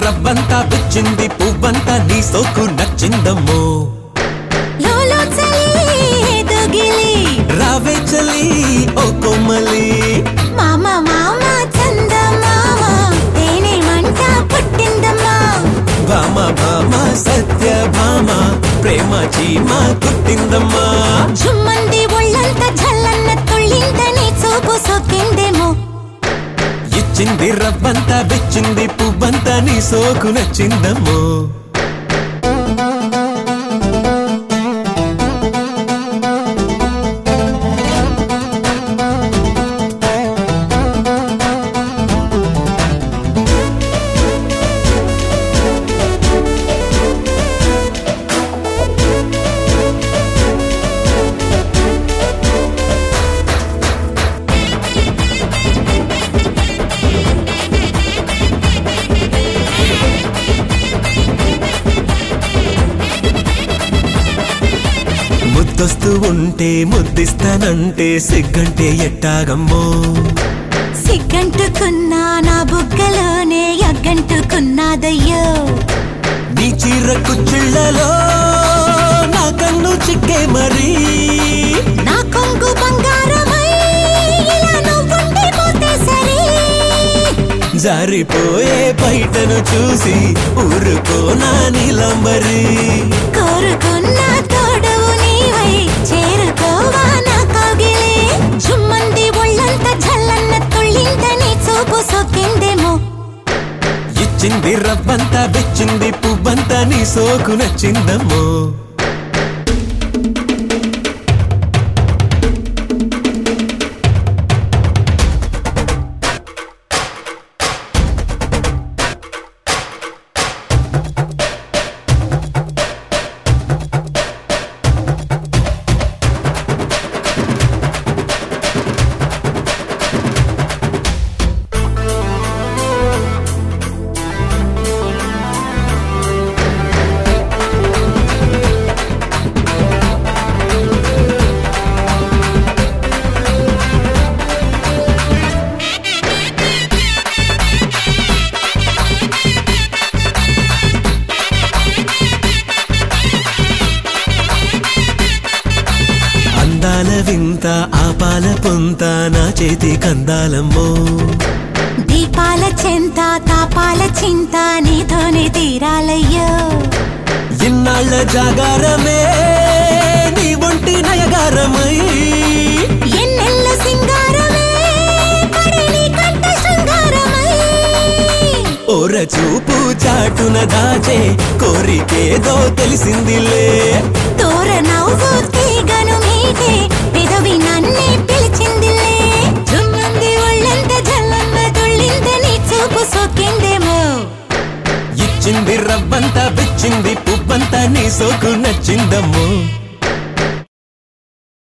రవ్వంతా పిచ్చింది పువ్వంతా నీ సోకు నచ్చిందమ్మో లోలో చలి దొగిలి రావే చలి ఓ కొమ్మలి మామ మామ చంద మామ తేనె మంట పుట్టిందమ్మా భామ భామ సత్య భామ ప్రేమ చీమ కుట్టిందమ్మా జుమ్మంది ఒళ్ళంత జల్లన్న తుళ్ళింత నీ చూపు సొక్కిందేమో ఇచ్చింది రవ్వంతా బిచ్చింది పువ్వంతా నీ సోకు నచ్చిందమ్మో ముద్దొస్తూ ఉంటే ముద్దిస్తానంటే సిగ్గంటే ఎట్టాగమ్మో సిగ్గంటుకున్నా నా బుగ్గలోనే ఎగ్గంటుకున్నాదయ్యో నీ చీర కుచ్చిళ్ళలో నా కన్ను చిక్కే మరి నా కొంగు బంగారమై ఇలా నువ్వుండి పోతే సరే జారిపోయే బయటను చూసి ఊరుకో నా నీలంబరి కోరుకున్న తోడవు నీవై చేరుకోవా నా కౌగిలే జుమ్మంది ఒళ్ళంత జల్లన్న తుళ్ళింత నీ చూపు సొక్కిందేమో ఇచ్చింది రవ్వంతా బిచ్చింది పువ్వంతా నీ సోకు నచ్చిందమ్మో అందాల వింత ఆపాల పొంత నా చేతి కందాలమ్మో దీపాల చెంత తాపాల చింత నీతోనే తీరాలయ్యో ఇన్నాళ్ళ జాగారమే నీ ఒంటి నయగారమై ఎన్నెల్ల సింగారమే పడి నీ కంట శృంగారమై ఓర చూపు చాటున దాచే కోరికేదో తెలిసిందిలే